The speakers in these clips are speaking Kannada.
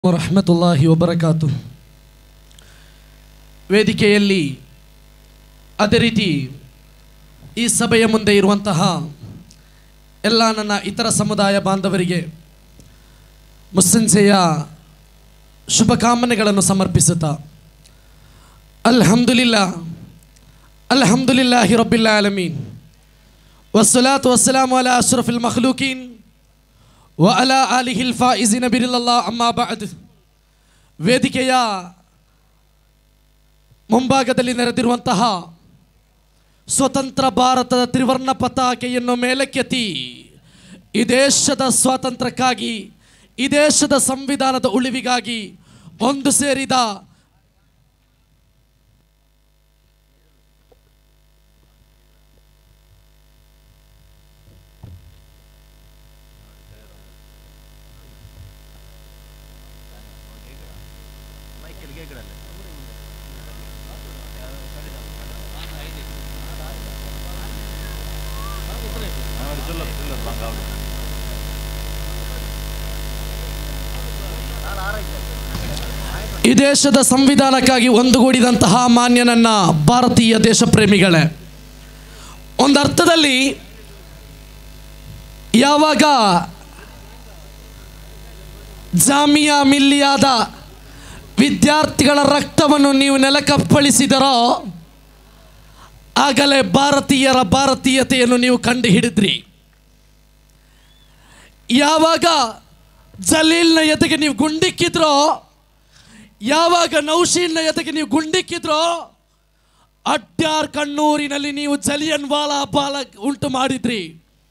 ವರಹಮತುಲ್ಲಾಹಿ ವಬರಕಾತು ವೇದಿಕೆಯಲ್ಲಿ ಅದೇ ರೀತಿ ಈ ಸಭೆಯ ಮುಂದೆ ಇರುವಂತಹ ಎಲ್ಲ ನನ್ನ ಇತರ ಸಮುದಾಯ ಬಾಂಧವರಿಗೆ ಮುಸ್ಸಂಸೆಯ ಶುಭಕಾಮನೆಗಳನ್ನು ಸಮರ್ಪಿಸುತ್ತಾ ಅಲ್ಹಮ್ದುಲಿಲ್ಲ ಅಲ್ಹಮ್ದುಲಿಲ್ಲಾಹಿ ರಬ್ಬಿಲ್ ಆಲಮೀನ್ ವಸ್ಸಲಾತು ವಸ್ಸಲಾಮು ಅಲಾ ಅಶ್ರಫಿಲ್ ಮಖ್ಲೂಕೀನ್ ವಅಲಾ ಆಲಿಹಿಲ್ ಫಾಯಿಜಿನ ಬಿರಿಲ್ಲಲ್ಲಾ ಅಮ್ಮಾ ಬಅದ್ ವೇದಿಕೆಯ ಮುಂಭಾಗದಲ್ಲಿ ನೆರೆದಿರುವಂತಹ ಸ್ವತಂತ್ರ ಭಾರತದ ತ್ರಿವರ್ಣ ಪತಾಕೆಯನ್ನು ಮೇಲಕ್ಕೆತ್ತಿ ಈ ದೇಶದ ಸ್ವಾತಂತ್ರ್ಯಕ್ಕಾಗಿ ಈ ದೇಶದ ಸಂವಿಧಾನದ ಉಳಿವಿಗಾಗಿ ಒಂದು ಸೇರಿದ ಈ ದೇಶದ ಸಂವಿಧಾನಕ್ಕಾಗಿ ಒಂದುಗೂಡಿದಂತಹ ಮಾನ್ಯ ನನ್ನ ಭಾರತೀಯ ದೇಶ ಪ್ರೇಮಿಗಳೇ ಒಂದು ಅರ್ಥದಲ್ಲಿ ಯಾವಾಗ ಜಾಮಿಯಾ ಮಿಲ್ಲಿಯಾದ ವಿದ್ಯಾರ್ಥಿಗಳ ರಕ್ತವನ್ನು ನೀವು ನೆಲಕಪ್ಪಳಿಸಿದರೋ ಆಗಲೇ ಭಾರತೀಯರ ಭಾರತೀಯತೆಯನ್ನು ನೀವು ಕಂಡು ಹಿಡಿದ್ರಿ ಯಾವಾಗ ಜಲೀಲ್ನ ಎದೆಗೆ ನೀವು ಗುಂಡಿಕ್ಕಿದ್ರೋ ಯಾವಾಗ ನೌಶೀಲ್ನ ಎದೆಗೆ ನೀವು ಗುಂಡಿಕ್ಕಿದ್ರೋ ಅಡ್ಯಾರ್ ಕಣ್ಣೂರಿನಲ್ಲಿ ನೀವು ಜಲಿಯನ್ ವಾಲಾ ಬಾಲ ಉಂಟು ಮಾಡಿದ್ರಿ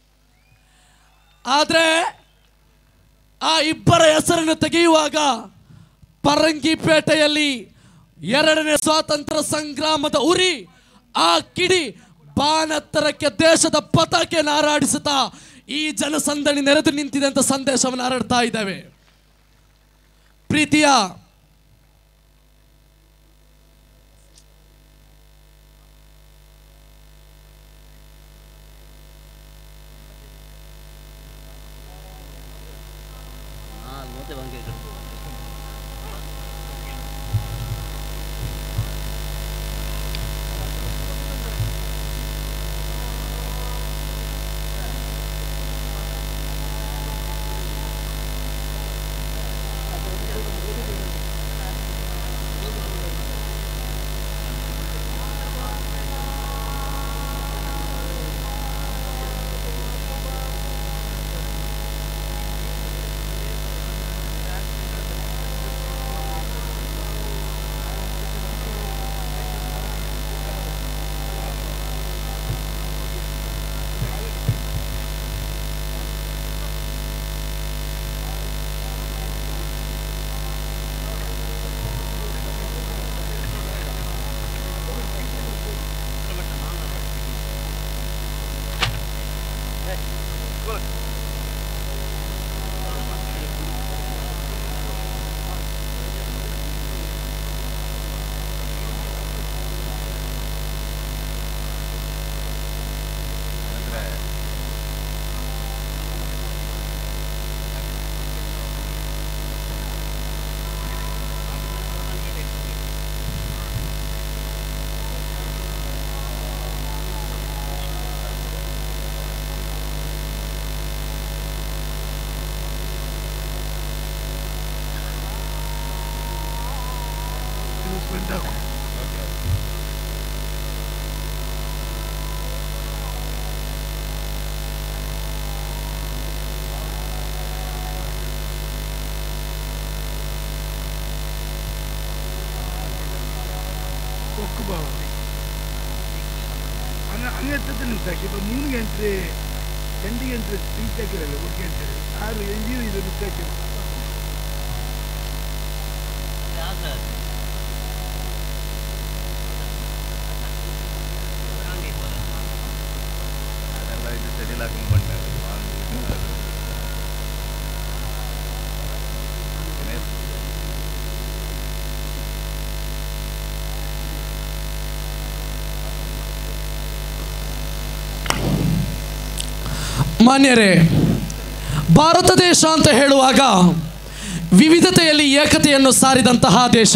ಆದರೆ ಆ ಇಬ್ಬರ ಹೆಸರನ್ನು ತೆಗೆಯುವಾಗ ಪರಂಗಿಪೇಟೆಯಲ್ಲಿ ಎರಡನೇ ಸ್ವಾತಂತ್ರ್ಯ ಸಂಗ್ರಾಮದ ಉರಿ ಆ ಕಿಡಿ ಬಾನತ್ತರಕ್ಕೆ ದೇಶದ ಪತಾಕೆ ನಾರಾಡಿಸುತ್ತಾ ಈ ಜನಸಂದಣಿ ನೆರೆದು ನಿಂತಿದೆ ಅಂತ ಸಂದೇಶವನ್ನು ಹರಡ್ತಾ ಇದ್ದೇವೆ ಪ್ರೀತಿಯ Ah, no te van a quedar. ಒಕ್ಕುಬಾವ ಹಂಗ ಹಂಗತ್ತೆ ನಿಂತಾಕಿ ಮೂರು ಗಂಟೆ ಎಂಟು ಗಂಟೆ ಸ್ಪೀಚ್ ಹಾಕಿರಲ್ಲ ಒಂದು ಗಂಟೆ ಆರು ಎಂಜಿನ ಇದು ನಿಂತಾಕಿ ಅದೆಲ್ಲ ಇದು ಸೆಡಿಲ್ ಹಾಕೊಂಡು ಬಂದ ಮಾನ್ಯರೇ ಭಾರತ ದೇಶ ಅಂತ ಹೇಳುವಾಗ ವಿವಿಧತೆಯಲ್ಲಿ ಏಕತೆಯನ್ನು ಸಾರಿದಂತಹ ದೇಶ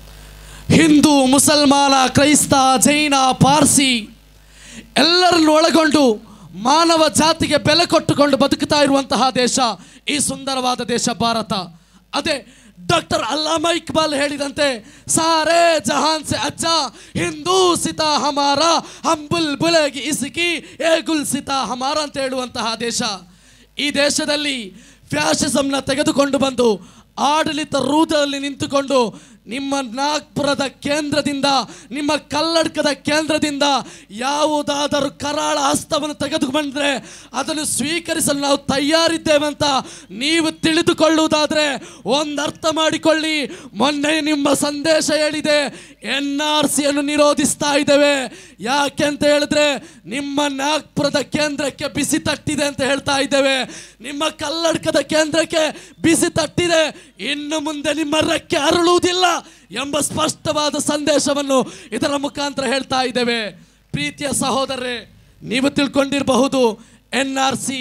ಹಿಂದೂ ಮುಸಲ್ಮಾನ ಕ್ರೈಸ್ತ ಜೈನ ಪಾರ್ಸಿ ಎಲ್ಲರನ್ನು ಒಳಗೊಂಡು ಮಾನವ ಜಾತಿಗೆ ಬೆಲೆ ಕೊಟ್ಟುಕೊಂಡು ಬದುಕುತ್ತಾ ಇರುವಂತಹ ದೇಶ ಈ ಸುಂದರವಾದ ದೇಶ ಭಾರತ ಅದೇ ಡಾಕ್ಟರ್ ಅಲ್ಲಾಮ ಇಕ್ಬಾಲ್ ಹೇಳಿದಂತೆ ಸಾರೇ ಜಹಾನ್ ಸೆ ಅಜ್ಜ ಹಿಂದೂ ಸಿತಾ ಹಮಾರ ಹಂಬುಲ್ ಬುಲಗಿ ಇಸಿಕಿ ಏ ಗುಲ್ ಸಿತಾ ಹಮಾರ ಅಂತ ಹೇಳುವಂತಹ ದೇಶ ಈ ದೇಶದಲ್ಲಿ ಫ್ಯಾಷಿಸಂನ ತೆಗೆದುಕೊಂಡು ಬಂದು ಆಡಳಿತ ರೂಢದಲ್ಲಿ ನಿಂತುಕೊಂಡು ನಿಮ್ಮ ನಾಗ್ಪುರದ ಕೇಂದ್ರದಿಂದ ನಿಮ್ಮ ಕಲ್ಲಡ್ಕದ ಕೇಂದ್ರದಿಂದ ಯಾವುದಾದರೂ ಕರಾಳ ಹಸ್ತವನ್ನು ತೆಗೆದುಕೊಂಡ್ರೆ ಅದನ್ನು ಸ್ವೀಕರಿಸಲು ನಾವು ತಯಾರಿದ್ದೇವೆ ಅಂತ ನೀವು ತಿಳಿದುಕೊಳ್ಳುವುದಾದರೆ ಒಂದು ಅರ್ಥ ಮಾಡಿಕೊಳ್ಳಿ ಮೊನ್ನೆ ನಿಮ್ಮ ಸಂದೇಶ ಹೇಳಿದೆ ಎನ್ ಆರ್ ಸಿಯನ್ನು ನಿರೋಧಿಸ್ತಾ ಇದ್ದೇವೆ ಯಾಕೆ ಅಂತ ಹೇಳಿದ್ರೆ ನಿಮ್ಮ ನಾಗ್ಪುರದ ಕೇಂದ್ರಕ್ಕೆ ಬಿಸಿ ತಟ್ಟಿದೆ ಅಂತ ಹೇಳ್ತಾ ಇದ್ದೇವೆ ನಿಮ್ಮ ಕಲ್ಲಡ್ಕದ ಕೇಂದ್ರಕ್ಕೆ ಬಿಸಿ ತಟ್ಟಿದೆ ಇನ್ನು ಮುಂದೆ ನಿಮ್ಮ ರೆಕ್ಕೆ ಅರಳುವುದಿಲ್ಲ ಎಂಬ ಸ್ಪಷ್ಟವಾದ ಸಂದೇಶವನ್ನು ಇದರ ಮುಖಾಂತರ ಹೇಳ್ತಾ ಇದ್ದೇವೆ ಪ್ರೀತಿಯ ಸಹೋದರರೇ ನೀವು ತಿಳ್ಕೊಂಡಿರಬಹುದು N R C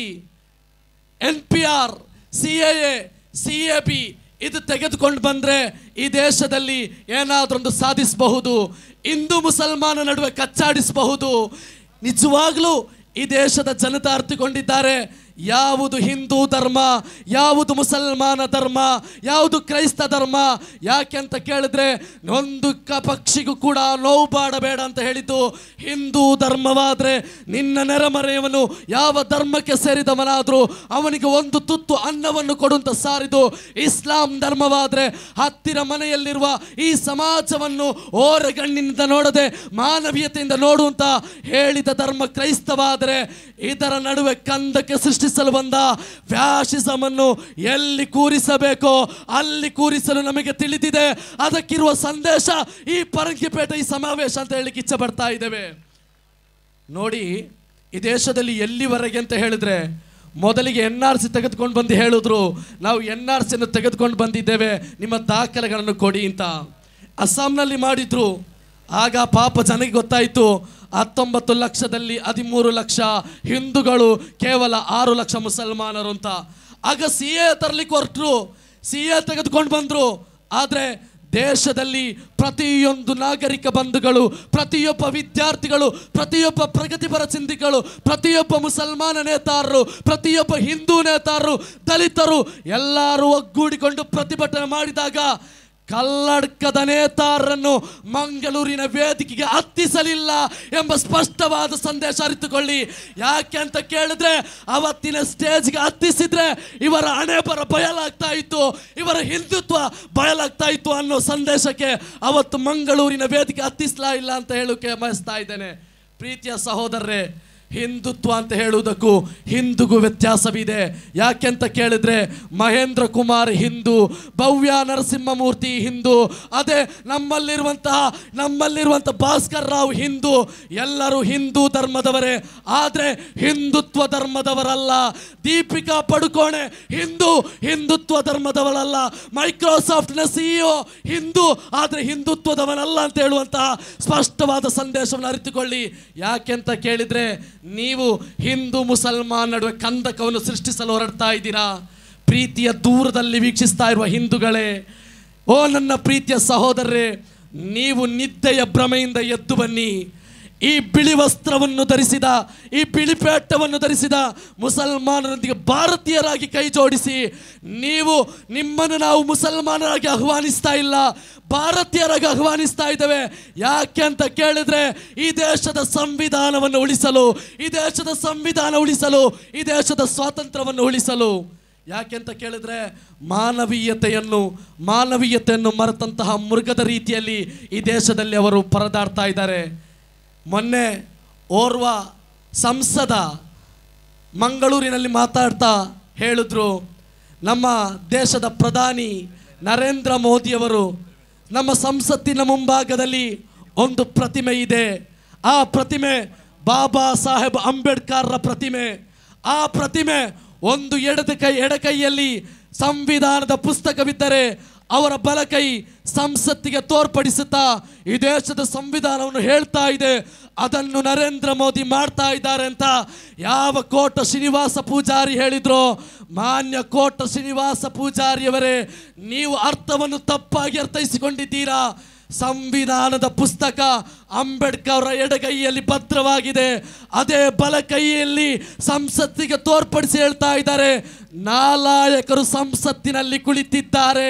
N P R C A C A B ಇದು ತೆಗೆದುಕೊಂಡು ಬಂದರೆ ಈ ದೇಶದಲ್ಲಿ ಏನಾದರೊಂದು ಸಾಧಿಸಬಹುದು ಹಿಂದೂ ಮುಸಲ್ಮಾನ ನಡುವೆ ಕಚ್ಚಾಡಿಸಬಹುದು ನಿಜವಾಗ್ಲೂ ಈ ದೇಶದ ಜನತೆ ಅರ್ಥಕೊಂಡಿದ್ದಾರೆ ಯಾವುದು ಹಿಂದೂ ಧರ್ಮ ಯಾವುದು ಮುಸಲ್ಮಾನ ಧರ್ಮ ಯಾವುದು ಕ್ರೈಸ್ತ ಧರ್ಮ ಯಾಕೆ ಅಂತ ಕೇಳಿದ್ರೆ ಒಂದು ಕ ಪಕ್ಷಿಗೂ ಕೂಡ ನೋವು ಮಾಡಬೇಡ ಅಂತ ಹೇಳಿದ್ದು ಹಿಂದೂ ಧರ್ಮವಾದರೆ ನಿನ್ನ ನೆರೆಮರೆಯವನು ಯಾವ ಧರ್ಮಕ್ಕೆ ಸೇರಿದವನಾದರೂ ಅವನಿಗೆ ಒಂದು ತುತ್ತು ಅನ್ನವನ್ನು ಕೊಡುವಂತ ಸಾರಿದು ಇಸ್ಲಾಂ ಧರ್ಮವಾದರೆ ಹತ್ತಿರ ಮನೆಯಲ್ಲಿರುವ ಈ ಸಮಾಜವನ್ನು ಓರೆಗಣ್ಣಿನಿಂದ ನೋಡದೆ ಮಾನವೀಯತೆಯಿಂದ ನೋಡುವಂತ ಹೇಳಿದ ಧರ್ಮ ಕ್ರೈಸ್ತವಾದರೆ ಇದರ ನಡುವೆ ಕಂದಕ್ಕೆ ಸೃಷ್ಟಿಸಲು ಬಂದ ಫ್ಯಾಷಿಸಮ್ ಅನ್ನು ಎಲ್ಲಿ ಕೂರಿಸಬೇಕೋ ಅಲ್ಲಿ ಕೂರಿಸಲು ನಮಗೆ ತಿಳಿದಿದೆ ಅದಕ್ಕಿರುವ ಸಂದೇಶ ಈ ಪರಂಗಿಪೇಟೆ ಈ ಸಮಾವೇಶ ಅಂತ ಹೇಳಲಿಕ್ಕೆ ಇಚ್ಛೆ ಪಡ್ತಾ ಇದ್ದೇವೆ ನೋಡಿ ಈ ದೇಶದಲ್ಲಿ ಎಲ್ಲಿವರೆಗೆ ಅಂತ ಹೇಳಿದ್ರೆ ಮೊದಲಿಗೆ ಎನ್ ಆರ್ ಸಿ ತೆಗೆದುಕೊಂಡು ಬಂದು ಹೇಳಿದ್ರು ನಾವು ಎನ್ ಆರ್ ಸಿಯನ್ನು ತೆಗೆದುಕೊಂಡು ಬಂದಿದ್ದೇವೆ ನಿಮ್ಮ ದಾಖಲೆಗಳನ್ನು ಕೊಡಿ ಅಂತ ಅಸ್ಸಾಂನಲ್ಲಿ ಮಾಡಿದ್ರು ಆಗ ಪಾಪ ಜನಕ್ಕೆ ಗೊತ್ತಾಯಿತು ಹತ್ತೊಂಬತ್ತು ಲಕ್ಷದಲ್ಲಿ ಹದಿಮೂರು ಲಕ್ಷ ಹಿಂದೂಗಳು ಕೇವಲ ಆರು ಲಕ್ಷ ಮುಸಲ್ಮಾನರು ಅಂತ ಆಗ ಸಿ ಎ ತರಲಿಕ್ಕೆ ಹೊರಟರು ಸಿ ಎ ತೆಗೆದುಕೊಂಡು ಬಂದರು ಆದರೆ ದೇಶದಲ್ಲಿ ಪ್ರತಿಯೊಂದು ನಾಗರಿಕ ಬಂಧುಗಳು ಪ್ರತಿಯೊಬ್ಬ ವಿದ್ಯಾರ್ಥಿಗಳು ಪ್ರತಿಯೊಬ್ಬ ಪ್ರಗತಿಪರ ಚಿಂತಿಗಳು ಪ್ರತಿಯೊಬ್ಬ ಮುಸಲ್ಮಾನ ನೇತಾರರು ಪ್ರತಿಯೊಬ್ಬ ಹಿಂದೂ ನೇತಾರರು ದಲಿತರು ಎಲ್ಲರೂ ಒಗ್ಗೂಡಿಕೊಂಡು ಪ್ರತಿಭಟನೆ ಮಾಡಿದಾಗ ಕಲ್ಲಡ್ಕದ ನೇತಾರರನ್ನು ಮಂಗಳೂರಿನ ವೇದಿಕೆಗೆ ಹತ್ತಿಸಲಿಲ್ಲ ಎಂಬ ಸ್ಪಷ್ಟವಾದ ಸಂದೇಶ ಅರಿತುಕೊಳ್ಳಿ ಯಾಕೆ ಅಂತ ಕೇಳಿದ್ರೆ ಅವತ್ತಿನ ಸ್ಟೇಜ್ಗೆ ಹತ್ತಿಸಿದ್ರೆ ಇವರ ಹಣೆ ಬರ ಬಯಲಾಗ್ತಾ ಇತ್ತು ಇವರ ಹಿಂದುತ್ವ ಬಯಲಾಗ್ತಾ ಇತ್ತು ಅನ್ನೋ ಸಂದೇಶಕ್ಕೆ ಅವತ್ತು ಮಂಗಳೂರಿನ ವೇದಿಕೆ ಹತ್ತಿಸ್ಲಾ ಇಲ್ಲ ಅಂತ ಹೇಳೋಕೆ ಬಯಸ್ತಾ ಇದ್ದೇನೆ ಪ್ರೀತಿಯ ಸಹೋದರರೇ ಹಿಂದುತ್ವ ಅಂತ ಹೇಳುವುದಕ್ಕೂ ಹಿಂದೂಗೂ ವ್ಯತ್ಯಾಸವಿದೆ ಯಾಕೆಂತ ಕೇಳಿದ್ರೆ ಮಹೇಂದ್ರ ಕುಮಾರ್ ಹಿಂದೂ ಭವ್ಯ ನರಸಿಂಹಮೂರ್ತಿ ಹಿಂದೂ ಅದೇ ನಮ್ಮಲ್ಲಿರುವಂತಹ ನಮ್ಮಲ್ಲಿರುವಂಥ ಭಾಸ್ಕರ್ ರಾವ್ ಹಿಂದೂ ಎಲ್ಲರೂ ಹಿಂದೂ ಧರ್ಮದವರೇ ಆದರೆ ಹಿಂದುತ್ವ ಧರ್ಮದವರಲ್ಲ ದೀಪಿಕಾ ಪಡುಕೋಣೆ ಹಿಂದೂ ಹಿಂದುತ್ವ ಧರ್ಮದವರಲ್ಲ ಮೈಕ್ರೋಸಾಫ್ಟ್ನ ಸಿಇಒ ಹಿಂದೂ ಆದರೆ ಹಿಂದುತ್ವದವನಲ್ಲ ಅಂತ ಹೇಳುವಂತಹ ಸ್ಪಷ್ಟವಾದ ಸಂದೇಶವನ್ನು ಅರಿತುಕೊಳ್ಳಿ ಯಾಕೆಂತ ಕೇಳಿದ್ರೆ ನೀವು ಹಿಂದೂ ಮುಸಲ್ಮಾನ್ ನಡುವೆ ಕಂದಕವನ್ನು ಸೃಷ್ಟಿಸಲು ಹೊರಡ್ತಾ ಇದ್ದೀರಾ ಪ್ರೀತಿಯ ದೂರದಲ್ಲಿ ವೀಕ್ಷಿಸ್ತಾ ಇರುವ ಹಿಂದೂಗಳೇ ಓ ನನ್ನ ಪ್ರೀತಿಯ ಸಹೋದರರೇ ನೀವು ನಿದ್ದೆಯ ಭ್ರಮೆಯಿಂದ ಎದ್ದು ಬನ್ನಿ ಈ ಬಿಳಿ ವಸ್ತ್ರವನ್ನು ಧರಿಸಿದ ಈ ಬಿಳಿ ಪೇಟವನ್ನು ಧರಿಸಿದ ಮುಸಲ್ಮಾನರೊಂದಿಗೆ ಭಾರತೀಯರಾಗಿ ಕೈ ಜೋಡಿಸಿ ನೀವು ನಿಮ್ಮನ್ನು ನಾವು ಮುಸಲ್ಮಾನರಾಗಿ ಆಹ್ವಾನಿಸ್ತಾ ಇಲ್ಲ ಭಾರತೀಯರಾಗಿ ಆಹ್ವಾನಿಸ್ತಾ ಇದ್ದೇವೆ ಯಾಕೆ ಅಂತ ಕೇಳಿದ್ರೆ ಈ ದೇಶದ ಸಂವಿಧಾನವನ್ನು ಉಳಿಸಲು ಈ ದೇಶದ ಸಂವಿಧಾನ ಉಳಿಸಲು ಈ ದೇಶದ ಸ್ವಾತಂತ್ರ್ಯವನ್ನು ಉಳಿಸಲು ಯಾಕೆ ಅಂತ ಕೇಳಿದ್ರೆ ಮಾನವೀಯತೆಯನ್ನು ಮಾನವೀಯತೆಯನ್ನು ಮರೆತಂತಹ ಮೃಗದ ರೀತಿಯಲ್ಲಿ ಈ ದೇಶದಲ್ಲಿ ಅವರು ಪರದಾಡ್ತಾ ಇದ್ದಾರೆ ಮೊನ್ನೆ ಓರ್ವ ಸಂಸದ ಮಂಗಳೂರಿನಲ್ಲಿ ಮಾತಾಡ್ತಾ ಹೇಳಿದ್ರು ನಮ್ಮ ದೇಶದ ಪ್ರಧಾನಿ ನರೇಂದ್ರ ಮೋದಿಯವರು ನಮ್ಮ ಸಂಸತ್ತಿನ ಮುಂಭಾಗದಲ್ಲಿ ಒಂದು ಪ್ರತಿಮೆ ಇದೆ ಆ ಪ್ರತಿಮೆ ಬಾಬಾ ಸಾಹೇಬ್ ಅಂಬೇಡ್ಕರ್ರ ಪ್ರತಿಮೆ ಆ ಪ್ರತಿಮೆ ಒಂದು ಎಡದ ಕೈ ಎಡಕೈಯಲ್ಲಿ ಸಂವಿಧಾನದ ಪುಸ್ತಕವಿದ್ದರೆ ಅವರ ಬಲಕೈ ಸಂಸತ್ತಿಗೆ ತೋರ್ಪಡಿಸುತ್ತಾ ಈ ದೇಶದ ಸಂವಿಧಾನವನ್ನು ಹೇಳ್ತಾ ಇದೆ ಅದನ್ನು ನರೇಂದ್ರ ಮೋದಿ ಮಾಡ್ತಾ ಇದ್ದಾರೆ ಅಂತ ಯಾವ ಕೋಟ ಶ್ರೀನಿವಾಸ ಪೂಜಾರಿ ಹೇಳಿದ್ರು ಮಾನ್ಯ ಕೋಟ ಶ್ರೀನಿವಾಸ ಪೂಜಾರಿಯವರೇ ನೀವು ಅರ್ಥವನ್ನು ತಪ್ಪಾಗಿ ಅರ್ಥೈಸಿಕೊಂಡಿದ್ದೀರಾ ಸಂವಿಧಾನದ ಪುಸ್ತಕ ಅಂಬೇಡ್ಕರ್ ಅವರ ಎಡಗೈಯಲ್ಲಿ ಭದ್ರವಾಗಿದೆ ಅದೇ ಬಲ ಕೈಯಲ್ಲಿ ಸಂಸತ್ತಿಗೆ ತೋರ್ಪಡಿಸಿ ಹೇಳ್ತಾ ಇದ್ದಾರೆ ನಾಲಾಯಕರು ಸಂಸತ್ತಿನಲ್ಲಿ ಕುಳಿತಿದ್ದಾರೆ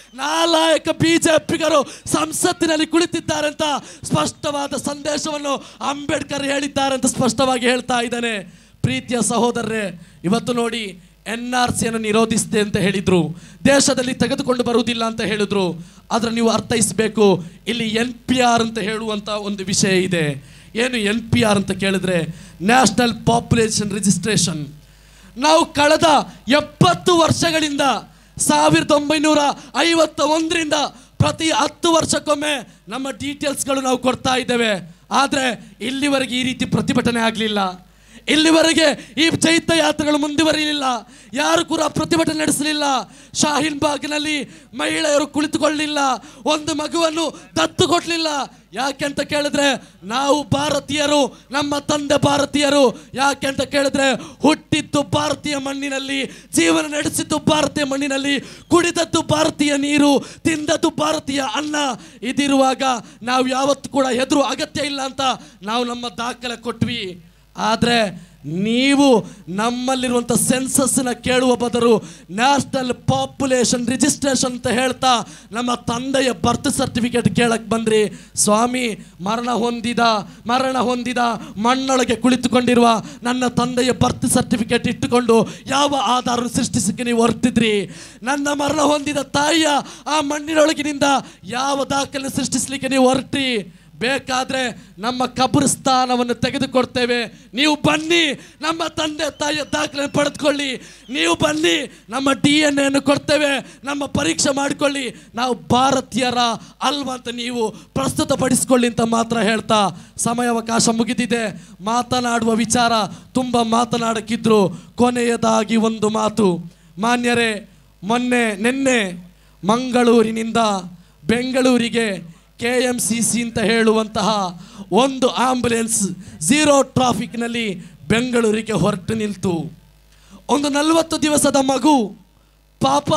ನಾಲಾಯಕ ಬಿಜೆಪಿಗರು ಸಂಸತ್ತಿನಲ್ಲಿ ಕುಳಿತಿದ್ದಾರೆ ಅಂತ ಸ್ಪಷ್ಟವಾದ ಸಂದೇಶವನ್ನು ಅಂಬೇಡ್ಕರ್ ಹೇಳಿದ್ದಾರೆ ಅಂತ ಸ್ಪಷ್ಟವಾಗಿ ಹೇಳ್ತಾ ಇದ್ದಾನೆ ಪ್ರೀತಿಯ ಸಹೋದರರೇ ಇವತ್ತು ನೋಡಿ ಎನ್ ಆರ್ ಸಿಯನ್ನು ನಿರೋಧಿಸಿದೆ ಅಂತ ಹೇಳಿದ್ರು ದೇಶದಲ್ಲಿ ತೆಗೆದುಕೊಂಡು ಬರುವುದಿಲ್ಲ ಅಂತ ಹೇಳಿದ್ರು ಆದ್ರೆ ನೀವು ಅರ್ಥೈಸಬೇಕು ಇಲ್ಲಿ ಎನ್ ಪಿ ಆರ್ ಅಂತ ಹೇಳುವಂತ ಒಂದು ವಿಷಯ ಇದೆ ಏನು ಎನ್ ಪಿ ಆರ್ ಅಂತ ಕೇಳಿದ್ರೆ ನ್ಯಾಷನಲ್ ಪಾಪ್ಯುಲೇಷನ್ ರಿಜಿಸ್ಟ್ರೇಷನ್ ನಾವು ಕಳೆದ ಎಪ್ಪತ್ತು ವರ್ಷಗಳಿಂದ ಸಾವಿರದ ಒಂಬೈನೂರ ಐವತ್ತ ಒಂದರಿಂದ ಪ್ರತಿ ಹತ್ತು ವರ್ಷಕ್ಕೊಮ್ಮೆ ನಮ್ಮ ಡೀಟೇಲ್ಸ್ಗಳು ನಾವು ಕೊಡ್ತಾ ಇದ್ದೇವೆ ಆದರೆ ಇಲ್ಲಿವರೆಗೆ ಈ ರೀತಿ ಪ್ರತಿಭಟನೆ ಆಗಲಿಲ್ಲ ಇಲ್ಲಿವರೆಗೆ ಈ ಚೈತ್ಯ ಯಾತ್ರೆಗಳು ಮುಂದುವರಿಯಲಿಲ್ಲ ಯಾರು ಕೂಡ ಪ್ರತಿಭಟನೆ ನಡೆಸಲಿಲ್ಲ ಶಾಹೀನ್ ಬಾಗ್ನಲ್ಲಿ ಮಹಿಳೆಯರು ಕುಳಿತುಕೊಳ್ಳಲಿಲ್ಲ ಒಂದು ಮಗುವನ್ನು ದತ್ತು ಕೊಡಲಿಲ್ಲ ಯಾಕೆ ಅಂತ ಕೇಳಿದ್ರೆ ನಾವು ಭಾರತೀಯರು ನಮ್ಮ ತಂದೆ ಭಾರತೀಯರು ಯಾಕೆ ಅಂತ ಕೇಳಿದ್ರೆ ಹುಟ್ಟಿದ್ದು ಭಾರತೀಯ ಮಣ್ಣಿನಲ್ಲಿ ಜೀವನ ನಡೆಸಿದ್ದು ಭಾರತೀಯ ಮಣ್ಣಿನಲ್ಲಿ ಕುಡಿದದ್ದು ಭಾರತೀಯ ನೀರು ತಿಂದದ್ದು ಭಾರತೀಯ ಅನ್ನ ಇದಿರುವಾಗ ನಾವು ಯಾವತ್ತೂ ಕೂಡ ಹೆದರು ಅಗತ್ಯ ಇಲ್ಲ ಅಂತ ನಾವು ನಮ್ಮ ದಾಖಲೆ ಕೊಟ್ವಿ ಆದರೆ ನೀವು ನಮ್ಮಲ್ಲಿರುವಂಥ ಸೆನ್ಸಸ್ನ ಕೇಳುವ ಬದಲು ನ್ಯಾಷನಲ್ ಪಾಪ್ಯುಲೇಷನ್ ರಿಜಿಸ್ಟ್ರೇಷನ್ ಅಂತ ಹೇಳ್ತಾ ನಮ್ಮ ತಂದೆಯ ಬರ್ತ್ ಸರ್ಟಿಫಿಕೇಟ್ ಕೇಳಕ್ಕೆ ಬಂದ್ರಿ ಸ್ವಾಮಿ ಮರಣ ಹೊಂದಿದ ಮರಣ ಹೊಂದಿದ ಮಣ್ಣೊಳಗೆ ಕುಳಿತುಕೊಂಡಿರುವ ನನ್ನ ತಂದೆಯ ಬರ್ತ್ ಸರ್ಟಿಫಿಕೇಟ್ ಇಟ್ಟುಕೊಂಡು ಯಾವ ಆಧಾರ ಸೃಷ್ಟಿಸಕ್ಕೆ ನೀವು ಹೊರಟಿದ್ರಿ ನನ್ನ ಮರಣ ಹೊಂದಿದ ತಾಯಿಯ ಆ ಮಣ್ಣಿನೊಳಗಿನಿಂದ ಯಾವ ದಾಖಲೆ ಸೃಷ್ಟಿಸಲಿಕ್ಕೆ ನೀವು ಹೊರಟ್ರಿ ಬೇಕಾದ್ರೆ ನಮ್ಮ ಕಬ್ರಸ್ಥಾನವನ್ನು ತೆಗೆದುಕೊಡ್ತೇವೆ ನೀವು ಬನ್ನಿ ನಮ್ಮ ತಂದೆ ತಾಯಿಯ ದಾಖಲೆ ಪಡೆದುಕೊಳ್ಳಿ ನೀವು ಬನ್ನಿ ನಮ್ಮ ಡಿ ಎನ್ ಎನ್ನು ಕೊಡ್ತೇವೆ ನಮ್ಮ ಪರೀಕ್ಷೆ ಮಾಡಿಕೊಳ್ಳಿ ನಾವು ಭಾರತೀಯರ ಅಲ್ವಾ ಅಂತ ನೀವು ಪ್ರಸ್ತುತಪಡಿಸ್ಕೊಳ್ಳಿ ಅಂತ ಮಾತ್ರ ಹೇಳ್ತಾ ಸಮಯಾವಕಾಶ ಮುಗಿದಿದೆ ಮಾತನಾಡುವ ವಿಚಾರ ತುಂಬ ಮಾತನಾಡಕ್ಕಿದ್ರು ಕೊನೆಯದಾಗಿ ಒಂದು ಮಾತು ಮಾನ್ಯರೇ ಮೊನ್ನೆ ನಿನ್ನೆ ಮಂಗಳೂರಿನಿಂದ ಬೆಂಗಳೂರಿಗೆ ಕೆ ಎಮ್ ಸಿ ಸಿ ಅಂತ ಹೇಳುವಂತಹ ಒಂದು ಆಂಬುಲೆನ್ಸ್ ಝೀರೋ ಟ್ರಾಫಿಕ್ನಲ್ಲಿ ಬೆಂಗಳೂರಿಗೆ ಹೊರಟು ನಿಲ್ತು ಒಂದು ನಲವತ್ತು ದಿವಸದ ಮಗು ಪಾಪ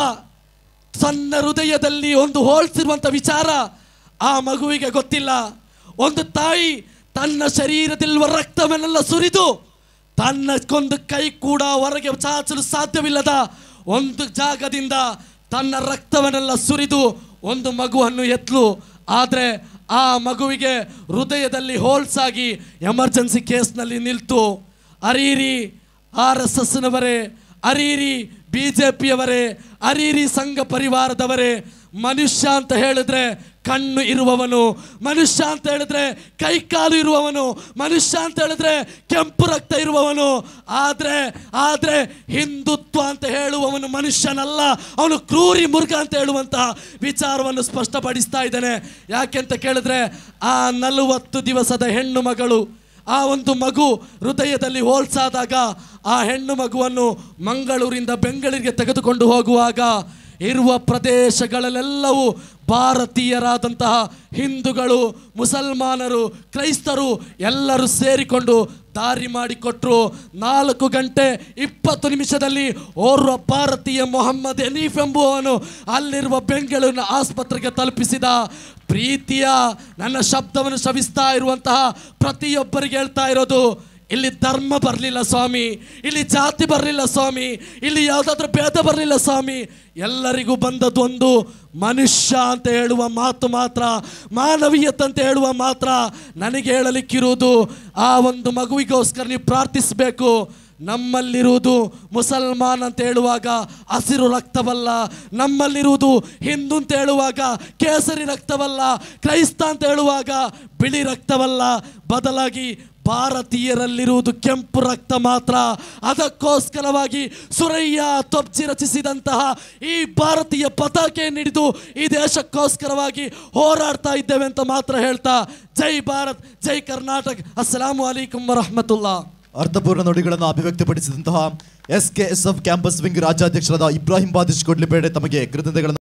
ತನ್ನ ಹೃದಯದಲ್ಲಿ ಒಂದು ಹೋಲ್ಸಿರುವಂಥ ವಿಚಾರ ಆ ಮಗುವಿಗೆ ಗೊತ್ತಿಲ್ಲ ಒಂದು ತಾಯಿ ತನ್ನ ಶರೀರದಲ್ಲಿರುವ ರಕ್ತವನ್ನೆಲ್ಲ ಸುರಿದು ತನ್ನಕ್ಕೊಂದು ಕೈ ಕೂಡ ಹೊರಗೆ ಚಾಚಲು ಸಾಧ್ಯವಿಲ್ಲದ ಒಂದು ಜಾಗದಿಂದ ತನ್ನ ರಕ್ತವನ್ನೆಲ್ಲ ಸುರಿದು ಒಂದು ಮಗುವನ್ನು ಎತ್ತಲು ಆದರೆ ಆ ಮಗುವಿಗೆ ಹೃದಯದಲ್ಲಿ ಹೋಲ್ಸ್ ಆಗಿ ಎಮರ್ಜೆನ್ಸಿ ಕೇಸ್ನಲ್ಲಿ ನಿಲ್ತು ಅರೀರಿ ಆರ್ ಎಸ್ ಎಸ್ನವರೇ ಅರೀರಿ ಬಿ ಜೆ ಪಿಯವರೇ ಅರೀರಿ ಸಂಘ ಪರಿವಾರದವರೇ ಮನುಷ್ಯ ಅಂತ ಹೇಳಿದ್ರೆ ಕಣ್ಣು ಇರುವವನು ಮನುಷ್ಯ ಅಂತ ಹೇಳಿದ್ರೆ ಕೈಕಾಲು ಇರುವವನು ಮನುಷ್ಯ ಅಂತ ಹೇಳಿದ್ರೆ ಕೆಂಪು ರಕ್ತ ಇರುವವನು ಆದ್ರೆ ಆದ್ರೆ ಹಿಂದುತ್ವ ಅಂತ ಹೇಳುವವನು ಮನುಷ್ಯನಲ್ಲ ಅವನು ಕ್ರೂರಿ ಮೃಗ ಅಂತ ಹೇಳುವಂತಹ ವಿಚಾರವನ್ನು ಸ್ಪಷ್ಟಪಡಿಸ್ತಾ ಇದ್ದಾನೆ ಯಾಕೆಂತ ಕೇಳಿದ್ರೆ ಆ ನಲವತ್ತು ದಿವಸದ ಹೆಣ್ಣು ಮಗಳು ಆ ಒಂದು ಮಗು ಹೃದಯದಲ್ಲಿ ಹೋಲ್ಸಾದಾಗ ಆ ಹೆಣ್ಣು ಮಗುವನ್ನು ಮಂಗಳೂರಿಂದ ಬೆಂಗಳೂರಿಗೆ ತೆಗೆದುಕೊಂಡು ಹೋಗುವಾಗ ಇರುವ ಪ್ರದೇಶಗಳಲ್ಲೆಲ್ಲವೂ ಭಾರತೀಯರಾದಂತಹ ಹಿಂದೂಗಳು ಮುಸಲ್ಮಾನರು ಕ್ರೈಸ್ತರು ಎಲ್ಲರೂ ಸೇರಿಕೊಂಡು ದಾರಿ ಮಾಡಿಕೊಟ್ರು ನಾಲ್ಕು ಗಂಟೆ ಇಪ್ಪತ್ತು ನಿಮಿಷದಲ್ಲಿ ಓರ್ವ ಭಾರತೀಯ ಮೊಹಮ್ಮದ್ ಎನೀಫ್ ಎಂಬುವವನು ಅಲ್ಲಿರುವ ಬೆಂಗಳೂರಿನ ಆಸ್ಪತ್ರೆಗೆ ತಲುಪಿಸಿದ ಪ್ರೀತಿಯ ನನ್ನ ಶಬ್ದವನ್ನು ಶ್ರವಿಸ್ತಾ ಇರುವಂತಹ ಪ್ರತಿಯೊಬ್ಬರಿಗೆ ಹೇಳ್ತಾ ಇರೋದು ಇಲ್ಲಿ ಧರ್ಮ ಬರಲಿಲ್ಲ ಸ್ವಾಮಿ ಇಲ್ಲಿ ಜಾತಿ ಬರಲಿಲ್ಲ ಸ್ವಾಮಿ ಇಲ್ಲಿ ಯಾವುದಾದ್ರೂ ಭೇದ ಬರಲಿಲ್ಲ ಸ್ವಾಮಿ ಎಲ್ಲರಿಗೂ ಬಂದದ್ದು ಒಂದು ಮನುಷ್ಯ ಅಂತ ಹೇಳುವ ಮಾತು ಮಾತ್ರ ಮಾನವೀಯತೆ ಅಂತ ಹೇಳುವ ಮಾತ್ರ ನನಗೆ ಹೇಳಲಿಕ್ಕಿರುವುದು ಆ ಒಂದು ಮಗುವಿಗೋಸ್ಕರ ನೀವು ಪ್ರಾರ್ಥಿಸಬೇಕು ನಮ್ಮಲ್ಲಿರುವುದು ಮುಸಲ್ಮಾನ್ ಅಂತ ಹೇಳುವಾಗ ಹಸಿರು ರಕ್ತವಲ್ಲ ನಮ್ಮಲ್ಲಿರುವುದು ಹಿಂದೂ ಅಂತ ಹೇಳುವಾಗ ಕೇಸರಿ ರಕ್ತವಲ್ಲ ಕ್ರೈಸ್ತ ಅಂತ ಹೇಳುವಾಗ ಬಿಳಿ ರಕ್ತವಲ್ಲ ಬದಲಾಗಿ ಭಾರತೀಯರಲ್ಲಿರುವುದು ಕೆಂಪು ರಕ್ತ ಮಾತ್ರ ಅದಕ್ಕೋಸ್ಕರವಾಗಿ ಸುರಯ್ಯ ತೊಪ್ಚಿ ರಚಿಸಿದಂತಹ ಈ ಭಾರತೀಯ ಪತಾಕೆಯನ್ನು ಹಿಡಿದು ಈ ದೇಶಕ್ಕೋಸ್ಕರವಾಗಿ ಹೋರಾಡ್ತಾ ಇದ್ದೇವೆ ಅಂತ ಮಾತ್ರ ಹೇಳ್ತಾ ಜೈ ಭಾರತ್ ಜೈ ಕರ್ನಾಟಕ ಅಸ್ಸಲಾಮು ಅಲೈಕುಂ ವರಹಮತುಲ್ಲಾ ಅರ್ಥಪೂರ್ಣ ನುಡಿಗಳನ್ನು ಅಭಿವ್ಯಕ್ತಪಡಿಸಿದಂತಹ S K S F campus wing ರಾಜ್ಯಾಧ್ಯಕ್ಷರಾದ ಇಬ್ರಾಹಿಂ ಬಾದಿಶ್ ಕೊಡ್ಲಿಬೇಡೆ ತಮಗೆ ಕೃತಜ್ಞತೆಗಳನ್ನು